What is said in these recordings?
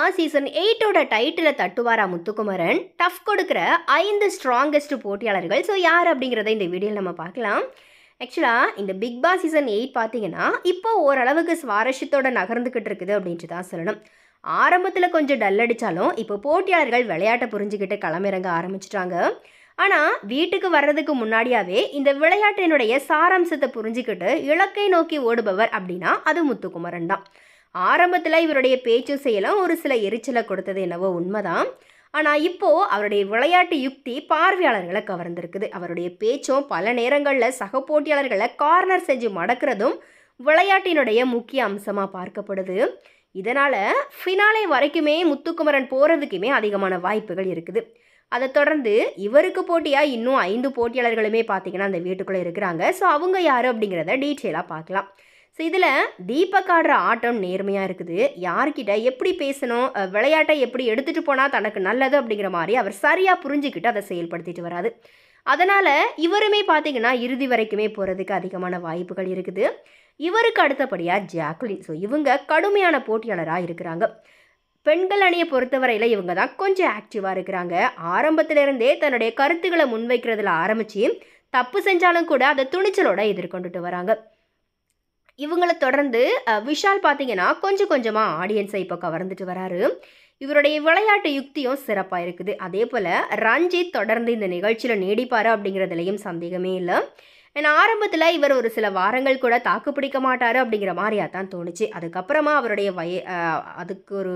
pass season எயிட்டோட டைட்டிலை தட்டுவாரா முத்துக்குமரன் டஃப் கொடுக்குற ஐந்து ஸ்ட்ராங்கஸ்ட் போட்டியாளர்கள் ஸோ யார் அப்படிங்கிறத இந்த வீடியோவில் நம்ம பார்க்கலாம் ஆக்சுவலாக இந்த பிக் பாஸ் சீசன் எயிட் பார்த்தீங்கன்னா இப்போ ஓரளவுக்கு சுவாரஸ்யத்தோட நகர்ந்துக்கிட்டு இருக்குது அப்படின்ட்டு தான் சொல்லணும் ஆரம்பத்தில் கொஞ்சம் டல் அடித்தாலும் இப்போ போட்டியாளர்கள் விளையாட்டை புரிஞ்சுக்கிட்டு களமிறங்க ஆரம்பிச்சிட்டாங்க ஆனால் வீட்டுக்கு வர்றதுக்கு முன்னாடியாவே இந்த விளையாட்டினுடைய சாராம்சத்தை புரிஞ்சுக்கிட்டு இலக்கை நோக்கி ஓடுபவர் அப்படின்னா அது முத்துக்குமரன் தான் ஆரம்பத்தில் இவருடைய பேச்சு செயலும் ஒரு சில எரிச்சலை கொடுத்தது என்னவோ உண்மைதான் ஆனால் இப்போது அவருடைய விளையாட்டு யுக்தி பார்வையாளர்களை கவர்ந்திருக்குது அவருடைய பேச்சும் பல நேரங்களில் சக போட்டியாளர்களை கார்னர் செஞ்சு மடக்கிறதும் விளையாட்டினுடைய முக்கிய அம்சமாக பார்க்கப்படுது இதனால் ஃபினாலே வரைக்குமே முத்துக்குமரன் போகிறதுக்குமே அதிகமான வாய்ப்புகள் இருக்குது அதை தொடர்ந்து இவருக்கு போட்டியாக இன்னும் ஐந்து போட்டியாளர்களுமே பார்த்தீங்கன்னா அந்த வீட்டுக்குள்ளே இருக்கிறாங்க ஸோ அவங்க யார் அப்படிங்கிறத டீட்டெயிலாக பார்க்கலாம் ஸோ இதில் தீபக் ஆடுற ஆட்டம் நேர்மையாக இருக்குது யார்கிட்ட எப்படி பேசணும் அஹ், விளையாட்டை எப்படி எடுத்துகிட்டு போனால் தனக்கு நல்லது அப்படிங்கிற மாதிரி அவர் சரியாக புரிஞ்சுக்கிட்டு அதை செயல்படுத்திட்டு வராது அதனால் இவருமே பார்த்தீங்கன்னா இறுதி வரைக்குமே போகிறதுக்கு அதிகமான வாய்ப்புகள் இருக்குது இவருக்கு அடுத்தபடியாக ஜாக்லின் ஸோ இவங்க கடுமையான போட்டியாளராக இருக்கிறாங்க பெண்கள் அணியை பொறுத்தவரையில் இவங்க தான் கொஞ்சம் ஆக்டிவாக இருக்கிறாங்க ஆரம்பத்திலிருந்தே தன்னுடைய கருத்துக்களை முன்வைக்கிறதுல ஆரம்பித்து தப்பு செஞ்சாலும் கூட அதை துணிச்சலோட எதிர்கொண்டுட்டு வராங்க இவங்களை தொடர்ந்து அஹ், விஷால் பார்த்தீங்கன்னா கொஞ்சம் கொஞ்சமாக ஆடியன்ஸை இப்போ கவர்ந்துட்டு வராரு இவருடைய விளையாட்டு யுக்தியும் சிறப்பாக இருக்குது அதே போல் ரஞ்சித் தொடர்ந்து இந்த நிகழ்ச்சியில் நீடிப்பார் அப்படிங்கிறதுலையும் சந்தேகமே இல்லை ஏன்னா ஆரம்பத்தில் இவர் ஒரு சில வாரங்கள் கூட தாக்கு பிடிக்க மாட்டார் அப்படிங்கிற மாதிரியா தான் தோணுச்சு அதுக்கப்புறமா அவருடைய வய அஹ், அதுக்கு ஒரு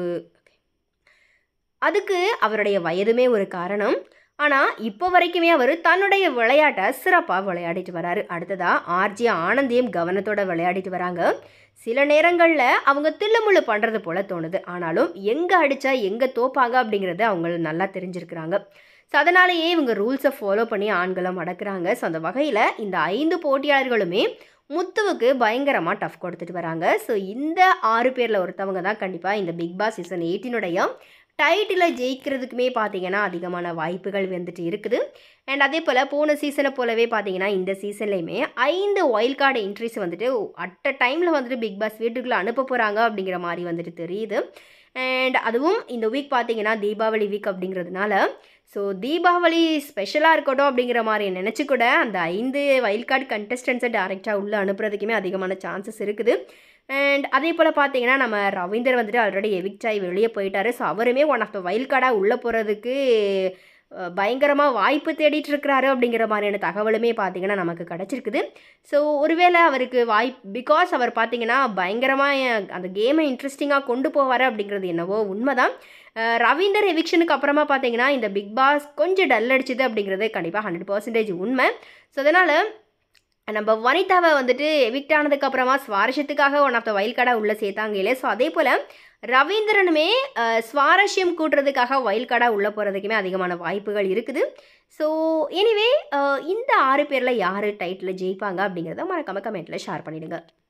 அதுக்கு அவருடைய வயதுமே ஒரு காரணம் ஆனால் இப்போ வரைக்குமே அவர் தன்னுடைய விளையாட்டை சிறப்பாக விளையாடிட்டு வராரு அடுத்ததாக ஆர்ஜி ஆனந்தியும் கவனத்தோட விளையாடிட்டு வராங்க சில நேரங்களில் அவங்க தில்லுமுள்ளு பண்ணுறது போல தோணுது ஆனாலும் எங்கே அடித்தா எங்கே தோப்பாங்க அப்படிங்கிறது அவங்க நல்லா தெரிஞ்சிருக்கிறாங்க ஸோ அதனாலேயே இவங்க ரூல்ஸை ஃபாலோ பண்ணி ஆண்களை மடக்குறாங்க ஸோ அந்த வகையில் இந்த ஐந்து போட்டியாளர்களுமே முத்துவுக்கு பயங்கரமாக டஃப் கொடுத்துட்டு வராங்க ஸோ இந்த ஆறு பேரில் ஒருத்தவங்க தான் கண்டிப்பாக இந்த பிக் பாஸ் சீசன் எயிட்டினுடைய டைட்டிலை ஜெயிக்கிறதுக்குமே பார்த்தீங்கன்னா அதிகமான வாய்ப்புகள் வந்துட்டு இருக்குது அண்ட் அதே போல் போன சீசனை போலவே பார்த்தீங்கன்னா இந்த சீசன்லேயுமே ஐந்து ஒயில் கார்டு என்ட்ரிஸ் வந்துட்டு அட் அ டைமில் வந்துட்டு பிக் பாஸ் வீட்டுக்குள்ளே அனுப்ப போகிறாங்க அப்படிங்கிற மாதிரி வந்துட்டு தெரியுது அண்ட் அதுவும் இந்த வீக் பார்த்தீங்கன்னா தீபாவளி வீக் அப்படிங்கிறதுனால ஸோ தீபாவளி ஸ்பெஷலாக இருக்கட்டும் அப்படிங்கிற மாதிரி நினச்சி கூட அந்த ஐந்து வைல்ட் கார்டு கண்டஸ்டன்ஸை டேரெக்டாக உள்ளே அனுப்புறதுக்குமே அதிகமான சான்சஸ் இருக்குது அண்ட் அதே போல் பார்த்தீங்கன்னா நம்ம ரவீந்தர் வந்துட்டு ஆல்ரெடி எவிக்ட் ஆகி வெளியே போயிட்டாரு ஸோ அவருமே ஒன் ஆஃப் த வைல்ட் கார்டாக உள்ளே போகிறதுக்கு பயங்கரமாக வாய்ப்பு தேடிட்டு இருக்கிறாரு அப்படிங்கிற மாதிரியான தகவலுமே பார்த்தீங்கன்னா நமக்கு கிடச்சிருக்குது ஸோ ஒருவேளை அவருக்கு வாய்ப் பிகாஸ் அவர் பார்த்தீங்கன்னா பயங்கரமாக அந்த கேமை இன்ட்ரெஸ்டிங்காக கொண்டு போவார் அப்படிங்கிறது என்னவோ உண்மைதான் அஹ் ரவீந்தர் எவிக்ஷனுக்கு அப்புறமா பார்த்தீங்கன்னா இந்த பிக் பாஸ் கொஞ்சம் டல் அடிச்சுது அப்படிங்கிறது கண்டிப்பாக ஹண்ட்ரட் பர்சன்டேஜ் உண்மை ஸோ அதனால் நம்ம வனிதாவை வந்துட்டு எவிக்ட் ஆனதுக்கு அப்புறமா சுவாரஸ்யத்துக்காக ஒன் ஆஃப் த வைல்ட் கார்டாக உள்ளே சேர்த்தாங்க இல்லையா ஸோ அதே போல் ரவீந்திரனுமே அஹ், சுவாரஸ்யம் கூட்டுறதுக்காக வைல்ட் கார்டாக உள்ளே போகிறதுக்குமே அதிகமான வாய்ப்புகள் இருக்குது ஸோ எனிவே இந்த ஆறு பேரில் யார் டைட்டில் ஜெயிப்பாங்க அப்படிங்கிறத மறக்காம கமெண்ட்டில் ஷேர் பண்ணிவிடுங்க